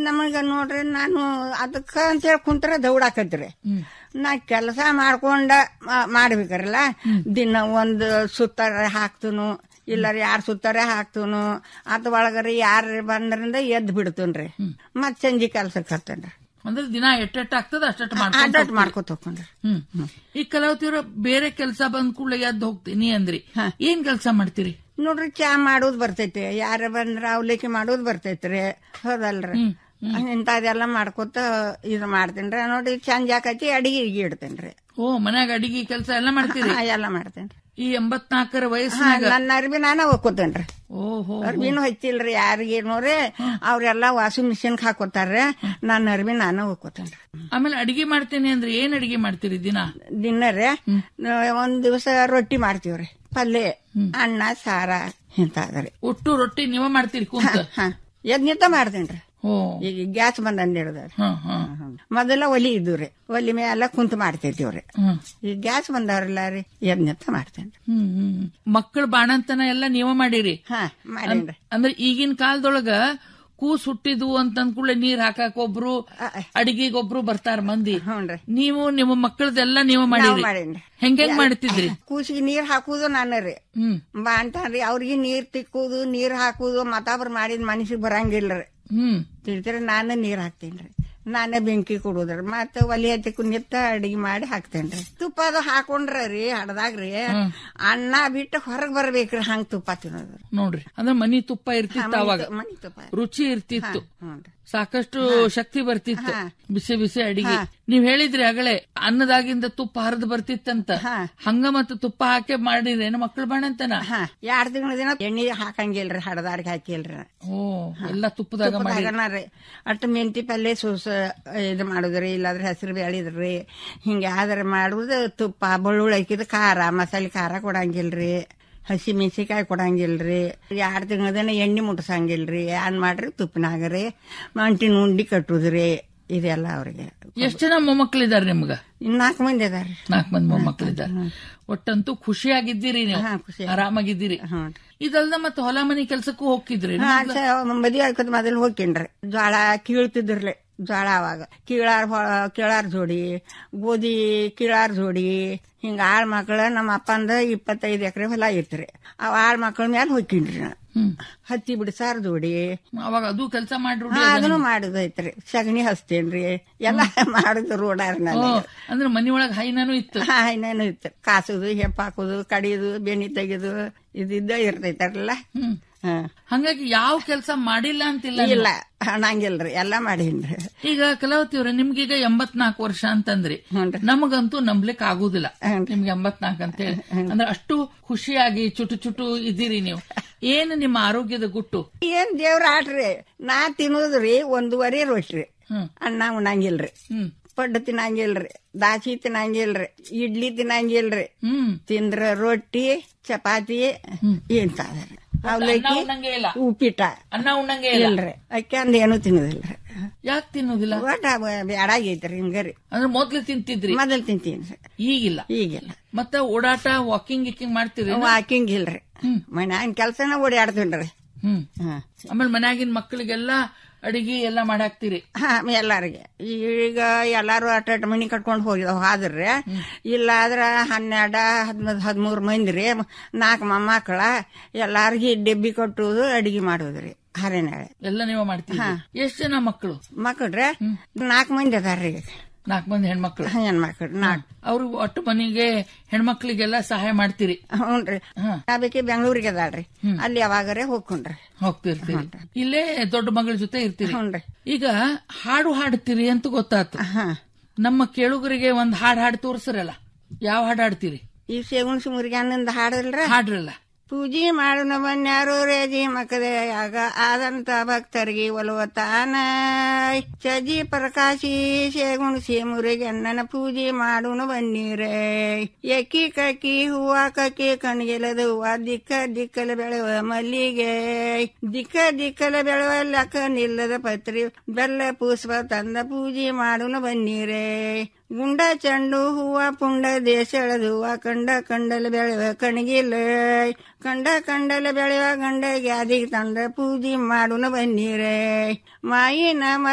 ನಮಗ ನೋಡ್ರಿ ನಾನು ಅದಕ್ಕ ಅಂತೇಳಿ ಕುಂತ್ರ ದೌಡಾಕತ್ರಿ ನಾ ಕೆಲಸ ಮಾಡ್ಕೊಂಡ ಮಾ- ಮಾಡ್ಬೇಕರಲ್ಲ ದಿನ ಒಂದು ಸುತ್ತಾರೆ ಹಾಕ್ತನು ಇಲ್ಲಾರ ಯಾರು ಸುತ್ತಾರೆ ಹಾಕ್ತನು ಅದ ಒಳಗರ ಯಾರು ಬಂದ್ರಿಂದ ಎದ್ದು ಬಿಡ್ತನ್ರಿ ಮತ್ ಸಂಜೆ ಕೆಲ್ಸಕ್ಕೆ ಹತ್ತನ್ರಿ ಅಂದ್ರೆ ದಿನ ಎಟ್ಟೆಟ್ಟ ಆಗ್ತದ ಅಷ್ಟಟ್ಟು ಅಡ್ಡಟ್ ಮಾಡ್ಕೊಂಡು ಮಾಡ್ಕೊತ ಹೋಗ್ಕೊಂಡ್ರಿ ಹ್ಮ್ ಈ ಕಲಾವತಿಯವರು ಬೇರೆ ಕೆಲಸ ಬಂದ್ ಕೂಡಲೇ ಎದ್ದು ಹೋಗ್ತೀನಿ ಅಂದ್ರಿ ಏನ್ ಕೆಲಸ ಮಾಡ್ತೀರಿ ನೋಡ್ರಿ ಚಾ ಮಾಡೋದ್ ಬರ್ತೈತಿ ಯಾರ ಬಂದ್ರ ಅವಲಕ್ಕಿ ಮಾಡೋದ್ ಬರ್ತೈತ್ರಿ ಹೌದಲ್ರಿ ಇಂಥದೆಲ್ಲ ಮಾಡ್ಕೊತ ಇದು ಮಾಡ್ತೇನ್ರಿ ನೋಡಿ ಚಂದ ಆಕತಿ ಅಡಿಗೆ ಇಡ್ತೇನ್ರಿ ಓ ಮನ್ಯಾಗ ಅಡಿಗೆ ಕೆಲಸ ಎಲ್ಲ ಮಾಡ್ತೀರಿ ಹಾ, ಎಲ್ಲ ಮಾಡ್ತೇನ್ರಿ ಈ ಎಂಬತ್ನಾಲ್ಕರ ಹಾ, ವಯಸ್ಸಿನಾಗ ನನ್ನ ಅರ್ಬಿ ನಾನ ಒಕ್ಕೋತೇನ್ರಿ ಓಹೋ ಅರ್ಬಿನೂ ಹಚ್ಚಿಲ್ರಿ ಯಾರಿಗೆ ನೋಡ್ರಿ ಅವ್ರೆಲ್ಲಾ ವಾಷಿಂಗ್ ಮಿಷಿನ್ ಹಾಕೋತಾರ್ರಿ ನನ್ನ ಅರ್ಬಿ ನಾನ ಒಕ್ಕೋತೇನ್ರಿ ಆಮೇಲೆ ಅಡಿಗೆ ಮಾಡ್ತೇನೆ ಅಂದ್ರೆ ಏನ್ ಅಡಿಗೆ ಮಾಡ್ತೀರಿ ದಿನ ದಿನ ರೀ ಒಂದ್ ದಿವಸ ರೊಟ್ಟಿ ಮಾಡ್ತೀವ್ರಿ ಪಲ್ಯ ಅನ್ನ ಸಾರ ಇಂತಾದ್ರಿ ಒಟ್ಟು ರೊಟ್ಟಿ ನೀವ ಮಾಡ್ತೀರಿ ಕುಂತ ಹಾ ಎದ್ ನಿಂತ ಮಾಡ್ತೇನ್ರಿ ಓ ಈಗ ಗ್ಯಾಸ್ ಬಂದ್ ಹಿಡ್ದಾರ ಹ ಹ ಮೊದಲ ಒಲಿ ಇದ್ದುರಿ ಒಲಿ ಮೇಲೆ ಕುಂತ ಮಾಡ್ತಿದ್ದೀವ್ರಿ ಹ್ಮ್ ಈಗ ಗ್ಯಾಸ್ ಬಂದವ್ರಲ್ಲ ರೀ ಎದ್ ನಿಂತ ಮಾಡ್ತೇನ್ರಿ ಹ್ಮ್ ಹ್ಮ್ ಮಕ್ಕಳ ಬಾಣಂತನ ಎಲ್ಲ ನೀವ ಮಾಡಿರಿ ಹಾ ಮಾಡೇನ್ರಿ ಅಂದ್ರೆ ಈಗಿನ ಕಾಲದೊಳಗ ಕೂಸ್ ಹುಟ್ಟಿದ್ವು ಅಂತ ಅಂದ್ಕೂಡ್ಲೆ ನೀರ್ ಹಾಕಾಕ ಒಬ್ರು ಅಡಿಗೆಗೆ ಒಬ್ರು ಬರ್ತಾರ ಮಂದಿ ಹ್ಞೂನ್ರಿ ನೀವು ನಿಮ್ಮ ಮಕ್ಕಳದೆಲ್ಲ ನೀವು ಮಾಡಿರಿ ಮಾಡೇನ್ರಿ ಹೆಂಗ್ ಹೆಂಗ್ ಮಾಡ್ತಿದ್ರಿ ಕೂಸಿಗೆ ನೀರ್ ಹಾಕುದು ನಾನು ರೀ ಹ್ಮ್ ಬಾ ಅಂತಾನ್ರಿ ಅವ್ರಿಗೆ ನೀರ್ ತಿಕ್ಕುದು ನೀರ್ ಹಾಕುದು ಮತ್ತೊಬ್ರು ಮಾಡಿದ ಮನಸ್ಸಿಗೆ ಬರಂಗಿಲ್ರಿ ಹ್ಮ್ ತಿಳಿದ್ರೆ ನಾನು ನೀರ್ ಹಾಕ್ತೇನ್ರಿ ನಾನೇ ಬೆಂಕಿ ಕೊಡುದ್ರಿ ಮತ್ತೆ ಒಲಿ ಹತ್ತಿಕ್ ನಿತ್ತ ಅಡಿಗೆ ಮಾಡಿ ಹಾಕ್ತೇನ್ರಿ ತುಪ್ಪ ಅದು ಹಾಕೊಂಡ್ರ ರೀ ಹಡ್ದಾಗ್ರಿ ಅನ್ನ ಬಿಟ್ಟು ಹೊರಗ್ ಬರ್ಬೇಕ್ರಿ ಹಂಗ್ ತುಪ್ಪ ತಿನ್ನೋದು ನೋಡ್ರಿ ಅಂದ್ರೆ ಮನಿ ತುಪ್ಪ ಇರ್ತಿತ್ತು ಅವಾಗ ಮನಿ ತುಪ್ಪ ರುಚಿ ಇರ್ತಿತ್ತು ಹ್ಞೂನ್ರಿ ಸಾಕಷ್ಟು ಶಕ್ತಿ ಬರ್ತಿತ್ತು ಬಿಸಿ ಬಿಸಿ ಅಡಿಗೆ ನೀವ್ ಹೇಳಿದ್ರಿ ಅಗಳೇ ಅನ್ನದಾಗಿಂದ ತುಪ್ಪ ಹರಿದು ಬರ್ತಿತ್ತಂತ ಹಂಗ ಮತ್ತು ತುಪ್ಪ ಹಾಕಿ ಮಾಡಿರೇನು ಮಕ್ಕಳು ಬಾಣಂತನ ಹಾ ಎರಡ್ ತಿಂಗಳ ದಿನ ಎಣ್ಣೆ ಹಾಕಂಗಿಲ್ರಿ ಹಡದಾರ್ಗೆ ಹಾಕಿಲ್ರಿ ಓ ಎಲ್ಲ ತುಪ್ಪದಾಗ ಮಾಡಿ ತುಪ್ಪದಾಗನ ರೀ ಅಟ್ಟು ಮೆಂತಿ ಪಲ್ಯ ಸೂಸ ಇದು ಮಾಡುದ್ರಿ ಇಲ್ಲಾದ್ರೆ ಹೆಸರು ಬೆಳಿದ್ರಿ ಹಿಂಗೆ ಆದ್ರೆ ಮಾಡುದು ತುಪ್ಪ ಬೆಳ್ಳುಳ್ಳಿ ಹಾಕಿದ ಖಾರ ಮಸಾಲೆ ಖಾರ ಕೊಡಂಗಿಲ್ರಿ ಹಸಿ ಮೆಣಸಿಕಾಯಿ ಕೊಡಂಗಿಲ್ರಿ ಎರಡು ತಿಂಗಳ ದಿನ ಎಣ್ಣೆ ಮುಟ್ಸಂಗಿಲ್ರಿ ಏನ್ ಮಾಡ್ರಿ ತುಪ್ಪನಾಗ ರೀ ಅಂಟಿನ ಉಂಡಿ ಕಟ್ಟುದ್ರಿ ಇದೆಲ್ಲ ಅವ್ರಿಗೆ ಎಷ್ಟ್ ಜನ ಮೊಮ್ಮಕ್ಳಿದಾರೆ ನಿಮ್ಗ ಇನ್ ನಾಲ್ಕು ಮಂದಿ ಅದಾರ್ರಿ ನಾಲ್ಕು ಮಂದಿ ಮೊಮ್ಮಕ್ಳಿದಾರೆ ಒಟ್ಟಂತೂ ಖುಷಿಯಾಗಿದ್ದೀರಿ ನೀವು ಹಾ, ಖುಷಿ. ಆರಾಮಾಗಿದ್ದೀರಿ ಹ್ಞೂ ಇದಲ್ದ ಮತ್ತೆ ಹೊಲ ಮನಿ ಕೆಲ್ಸಕ್ಕೂ ಹೋಗ್ತಿದ್ರಿ ಹಾ, ಚ- ಮದ್ವೆ ಆಯ್ಕತ್ ಮೊದಲು ಹೋಗ್ಕೇನ್ರಿ ಜ್ವಾಳ ಕೀಳ್ತಿದ್ರಲೆ ಜ್ವಾಳ ಅವಾಗ ಕೀಳಾರ್ ಹೊ- ಕೀಳಾರ್ ಜೋಡಿ ಗೋಧಿ ಕೀಳಾರ್ ಜೋಡಿ ಹಿಂಗ ಆಳ್ ಮಕ್ಳ ನಮ್ಮ ಅಪ್ಪಂದ ಇಪ್ಪತ್ತೈದು ಎಕರೆ ಹೊಲ ಐತ್ರಿ ಅವ್ ಆಳ್ ಮಕ್ಳ ಮ್ಯಾಲ ಹೋಗ್ಕೇನ್ರಿ ನಾ ಹತ್ತಿ ಬಿಡ್ಸಾರ್ ಜೋಡಿ ಅವಾಗ ಅದು ಕೆಲಸ ಮಾಡ್ರು ಹಾ, ಅದನ್ನು ಮಾಡುದೈತ್ರಿ ಸಗಣಿ ಹಚ್ತೇನ್ರಿ ಎಲ್ಲ ಮಾಡುದು ರೋಡಾರ್ ಓ, ಅಂದ್ರೆ ಮನಿ ಒಳಗ್ ಹೈನಾನು ಇತ್ತು ಹಾ ಇನ್ನೇನು ಇತ್ತು ಕಾಸುದು ಹೆಪ್ಪ ಹಾಕುದು ಕಡಿಯುದು ಬೆಣ್ಣಿ ತೆಗೆದು ಇದಿದ್ದ ಇರ್ತೈತಾರಲ್ಲ ಹ್ಮ್ ಹಾ ಹಂಗಾಗಿ ಯಾವ ಕೆಲಸ ಮಾಡಿಲ್ಲ ಅಂತಿಲ್ಲ ನೀವು. ಇಲ್ಲ ಹಣಂಗಿಲ್ರಿ ಎಲ್ಲಾ ಮಾಡೀನ್ರಿ ಈಗ ಕಲಾವತಿಯವ್ರೆ ನಿಮ್ಗೀಗ ಎಂಬತ್ನಾಲ್ಕು ವರ್ಷ ಅಂತಂದ್ರಿ ಹ್ಞೂನ್ರಿ. ನಮಗಂತೂ ನಂಬ್ಲಿಕ್ ಆಗುದಿಲ್ಲ ನಿಮ್ಗೆ ಎಂಬತ್ನಾಲ್ಕು ಅಂತ ಹೇಳಿ ಅಂದ್ರೆ ಅಷ್ಟು ಖುಷಿಯಾಗಿ ಚುಟು ಚುಟು ಇದ್ದೀರಿ ನೀವು ಏನು ನಿಮ್ಮ ಆರೋಗ್ಯದ ಗುಟ್ಟು ಏನ್ ದೇವ್ರ ಆಟ್ರಿ ನಾ ತಿನ್ನೋದ್ರಿ ಒಂದೂವರೆ ರೊಟ್ಟಿ ಹ್ಮ್ ಅನ್ನ ಉಣ್ಣಂಗಿಲ್ರಿ ಹ್ಮ್ ಪಡ್ಡು ತಿನ್ನಂಗಿಲ್ರಿ ದಾಸಿ ತಿನ್ನಂಗಿಲ್ರಿ ಇಡ್ಲಿ ತಿನ್ನಂಗಿಲ್ರಿ ಹ್ಮ್ ತಿಂದ್ರ ರೊಟ್ಟಿ ಚಪಾತಿ ಇಂತಾದ್ರಿ ಅನ್ನ ಅವಲಕ್ಕಿ ಉಣ್ಣಂಗೆ ಇಲ್ಲ ಉಪ್ಪಿಟ ಅನ್ನ ಉಣ್ಣಂಗೆ ಇಲ್ಲ ಇಲ್ರಿ ಅಕ್ಕಿ ಅಂದ ಏನು ತಿನ್ನೋದಿಲ್ರಿ ಯಾಕೆ ತಿನ್ನೋದಿಲ್ಲ ಒಟ್ಟ ಬ್ಯಾಡಾಗೈತ್ರಿ ಹಿಂಗರಿ ಅಂದ್ರೆ ಮೊದ್ಲು ತಿಂತಿದ್ರಿ ಮೊದಲ್ ತಿಂತೀನಿ ಈಗಿಲ್ಲ ಈಗಿಲ್ಲ ಮತ್ತೆ ಓಡಾಟ ವಾಕಿಂಗ್ ಗಿಕ್ಕಿಂಗ್ ಮಾಡ್ತೀರಿ ವಾಕಿಂಗ್ ಇಲ್ರಿ ಮನ್ಯಾಗಿನ ಕೆಲ್ಸನ ಓಡಾಡ್ತೀನ್ರಿ ಹ್ಮ್ ಹಾ ಆಮೇಲೆ ಮನ್ಯಾಗಿನ ಮಕ್ಕಳಿಗೆಲ್ಲ ಅಡಿಗೆ ಎಲ್ಲ ಮಾಡಾಕ್ತಿರಿ ಹಾ ಎಲ್ಲಾರಿಗೆ ಈಗ ಎಲ್ಲಾರು ಅಟ್ಟ ಮನಿ ಕಟ್ಕೊಂಡು ಹೋಗಿ ಹೋದ್ರಿ ಇಲ್ಲ ಆದ್ರ ಹನ್ನೆರಡ ಹದಿನೈದು ಹದಿಮೂರು ಮಂದಿ ರೀ ನಾಲ್ಕು ಮೊಮ್ಮಕ್ಕಳ ಎಲ್ಲಾರ್ಗಿ ಡಬ್ಬಿ ಕಟ್ಟುದು ಅಡಿಗೆ ಮಾಡುದ್ರಿ ಹರಿನಾಳೆ ಎಲ್ಲ ನೀವು ಮಾಡ್ತೀರಿ ಎಷ್ಟ್ ಜನ ಮಕ್ಕಳು ಮಕ್ಕಳ್ರಿ ನಾಲ್ಕು ಮಂದಿ ಅದಾರ್ರಿ ನಾಲ್ಕು ಮಂದಿ ಹೆಣ್ಮಕ್ಳು ಹೆಣ್ಮಕ್ಳು ನಾಲ್ಕು ಅವ್ರು ಒಟ್ಟು ಮನೆಗೆ ಹೆಣ್ಮಕ್ಳಿಗೆಲ್ಲ ಸಹಾಯ ಮಾಡ್ತೀರಿ ಹ್ಞೂನ್ರಿ ಹಾ ಅದಕ್ಕೆ ಬೆಂಗಳೂರಿಗೆ ಅದಾಳ್ರಿ ಅಲ್ಲಿ ಯಾವಾಗರೇ ಹೋಗ್ಕೊಂಡ್ರಿ ಹೋಗ್ತಿರ್ತೀರಿ ಇಲ್ಲೇ ದೊಡ್ಡ ಮಗಳ ಜೊತೆ ಇರ್ತೀರಿ ಹ್ಞೂನ್ರಿ ಈಗ ಹಾಡು ಹಾಡ್ತೀರಿ ಅಂತ ಗೊತ್ತಾತು ಹಾ ನಮ್ಮ ಕೇಳುಗರಿಗೆ ಒಂದ್ ಹಾಡ್ ಹಾಡ್ ತೋರ್ಸರಲ್ಲ ಯಾವ ಹಾಡ್ ಹಾಡ್ತೀರಿ ಈ ಸೇಗುಣ್ಸಿ ಮುರುಗ್ಯಾನಂದ ಹಾಡಲ್ರ ಹಾಡ್ರಲ್ಲ ಪೂಜೆ ಮಾಡೋಣ ಬನ್ಯಾರು ರೇಜಿ ಮಕದೆಯಾಗ ಆದಂತ ಭಕ್ತರಿಗೆ ಒಲುವತಾನ ಚಜಿ ಪ್ರಕಾಶಿ ಶೇಗುಣಸಿ ಮುರುಗಣ್ಣನ ಪೂಜೆ ಮಾಡೋಣ ಬನ್ನಿರೇ ಎಕ್ಕಿ ಕಕ್ಕಿ ಹೂವ ಕಕ್ಕಿ ಕಣ್ಗೆಲದ ಹೂವ ದಿಕ್ಕ ದಿಕ್ಕಲ ಬೆಳೆವ ಮಲ್ಲಿಗೆ ದಿಕ್ಕ ದಿಕ್ಕಲ ಬೆಳೆವ ಲೆಕ್ಕ ನಿಲ್ಲದ ಪತ್ರಿ ಬೆಲ್ಲ ಪುಷ್ಪ ತಂದ ಪೂಜೆ ಮಾಡೋಣ ಬನ್ನಿರೇ ಗುಂಡ ಚಂಡು ಹೂವ ಪುಂಡ ದೇಶಳದ ಹೂವ ಕಂಡ ಕಂಡಲ ಬೆಳೆವ ಕಣಗಿಲ್ಲ ಕಂಡ ಕಂಡಲ ಬೆಳೆವ ಗಂಡ ಗ್ಯಾದಿಗೆ ತಂದ ಪೂಜೆ ಮಾಡುನ ಬನ್ನಿರೇ ಮಾಯಿನ